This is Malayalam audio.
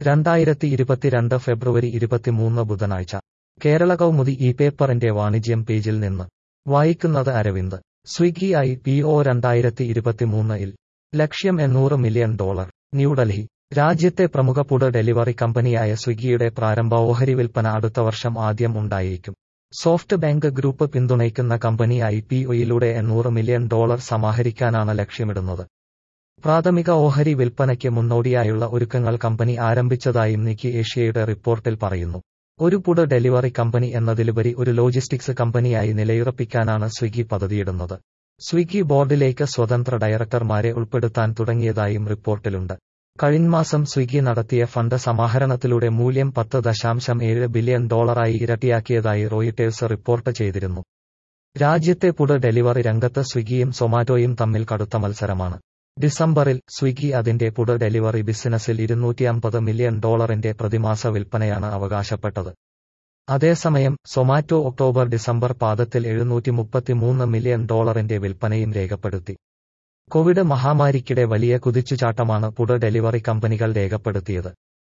രണ്ടായിരത്തി ഇരുപത്തിരണ്ട് ഫെബ്രുവരി ഇരുപത്തിമൂന്ന് ബുധനാഴ്ച കേരള കൗമുദി ഈ പേപ്പറിന്റെ വാണിജ്യം പേജിൽ നിന്ന് വായിക്കുന്നത് Aravind Swiggy I P O രണ്ടായിരത്തി ഇരുപത്തിമൂന്നിൽ ലക്ഷ്യം എണ്ണൂറ് മില്യൺ ഡോളർ ന്യൂഡൽഹി രാജ്യത്തെ പ്രമുഖ ഫുഡ് ഡെലിവറി കമ്പനിയായ സ്വിഗ്ഗിയുടെ പ്രാരംഭ ഓഹരി വിൽപ്പന അടുത്ത വർഷം ആദ്യം ഉണ്ടായേക്കും സോഫ്റ്റ് ബാങ്ക് ഗ്രൂപ്പ് പിന്തുണയ്ക്കുന്ന കമ്പനി ഐ പി ഒയിലൂടെ എണ്ണൂറ് മില്യൺ ഡോളർ സമാഹരിക്കാനാണ് ലക്ഷ്യമിടുന്നത് പ്രാഥമിക ഓഹരി വിൽപ്പനയ്ക്ക് മുന്നോടിയായുള്ള ഒരുക്കങ്ങൾ കമ്പനി ആരംഭിച്ചതായും നിക്കി ഏഷ്യയുടെ റിപ്പോർട്ടിൽ പറയുന്നു ഒരു ഫുഡ് ഡെലിവറി കമ്പനി എന്നതിലുപരി ഒരു ലോജിസ്റ്റിക്സ് കമ്പനിയായി നിലയുറപ്പിക്കാനാണ് സ്വിഗ്ഗി പദ്ധതിയിടുന്നത് സ്വിഗ്ഗി ബോർഡിലേക്ക് സ്വതന്ത്ര ഡയറക്ടർമാരെ ഉൾപ്പെടുത്താൻ തുടങ്ങിയതായും റിപ്പോർട്ടിലുണ്ട് കഴിഞ്ഞമാസം സ്വിഗ്ഗി നടത്തിയ ഫണ്ട് സമാഹരണത്തിലൂടെ മൂല്യം പത്ത് ദശാംശം ഏഴ് ബില്യൺ ഡോളറായി ഇരട്ടിയാക്കിയതായി റോയിട്ടേഴ്സ് റിപ്പോർട്ട് ചെയ്തിരുന്നു രാജ്യത്തെ ഫുഡ് ഡെലിവറി രംഗത്ത് സ്വിഗ്ഗിയും സൊമാറ്റോയും തമ്മിൽ കടുത്ത മത്സരമാണ് ഡിസംബറിൽ സ്വിഗ്ഗി അതിന്റെ ഫുഡ് ഡെലിവറി ബിസിനസ്സിൽ ഇരുന്നൂറ്റി അമ്പത് മില്യൺ ഡോളറിന്റെ പ്രതിമാസ വിൽപ്പനയാണ് അവകാശപ്പെട്ടത് അതേസമയം സൊമാറ്റോ ഒക്ടോബർ ഡിസംബർ പാദത്തിൽ എഴുന്നൂറ്റി മുപ്പത്തിമൂന്ന് മില്യൺ ഡോളറിന്റെ വിൽപ്പനയും രേഖപ്പെടുത്തി കോവിഡ് മഹാമാരിക്കിടെ വലിയ കുതിച്ചുചാട്ടമാണ് ഫുഡ് ഡെലിവറി കമ്പനികൾ രേഖപ്പെടുത്തിയത്